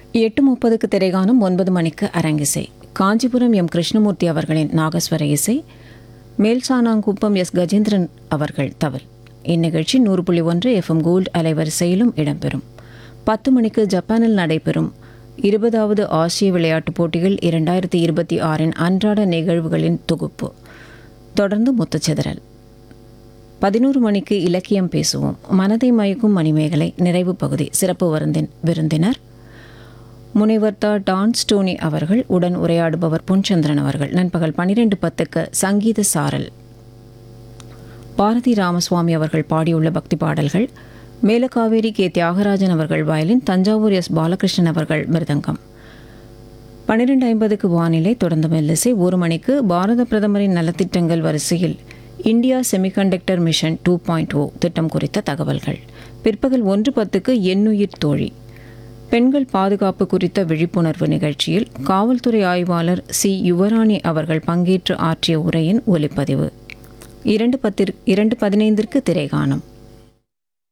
எட்டு முப்பதுக்கு திரைகாணும் ஒன்பது மணிக்கு அரங்கிசை காஞ்சிபுரம் எம் கிருஷ்ணமூர்த்தி அவர்களின் நாகஸ்வர இசை மேல்சானாங்குப்பம் எஸ் கஜேந்திரன் அவர்கள் தவல் இந்நிகழ்ச்சி நூறு புள்ளி ஒன்று எஃப்எம் கோல்டு அலைவரிசையிலும் இடம்பெறும் பத்து மணிக்கு ஜப்பானில் நடைபெறும் இருபதாவது ஆசிய விளையாட்டுப் போட்டிகள் இரண்டாயிரத்தி இருபத்தி ஆறின் அன்றாட நிகழ்வுகளின் தொகுப்பு தொடர்ந்து முத்துச்சிதறல் பதினோரு மணிக்கு இலக்கியம் பேசுவோம் மனதை மயக்கும் மணிமேகலை நிறைவு பகுதி சிறப்பு வருந்தின் விருந்தினர் முனைவர் தா டான் ஸ்டோனி அவர்கள் உடன் உரையாடுபவர் பொன்சந்திரன் அவர்கள் நண்பகல் பன்னிரெண்டு பத்துக்கு சங்கீத சாரல் பாரதி ராமசுவாமி அவர்கள் பாடியுள்ள பக்தி பாடல்கள் மேலகாவேரி கே தியாகராஜன் அவர்கள் வயலின் தஞ்சாவூர் எஸ் பாலகிருஷ்ணன் அவர்கள் மிருதங்கம் பன்னிரெண்டு ஐம்பதுக்கு வானிலை தொடர்ந்து மெல்லிசை ஒரு மணிக்கு பாரத பிரதமரின் நலத்திட்டங்கள் வரிசையில் India semiconductor mission two point O திட்டம் குறித்த தகவல்கள் பிற்பகல் ஒன்று பத்துக்கு எண்ணுயிர் தோழி பெண்கள் பாதுகாப்பு குறித்த விழிப்புணர்வு நிகழ்ச்சியில் காவல்துறை ஆய்வாளர் சி யுவராணி அவர்கள் பங்கேற்று ஆற்றிய உரையின் ஒலிப்பதிவு இரண்டு பத்திற்கு இரண்டு பதினைந்திற்கு திரைகாணும்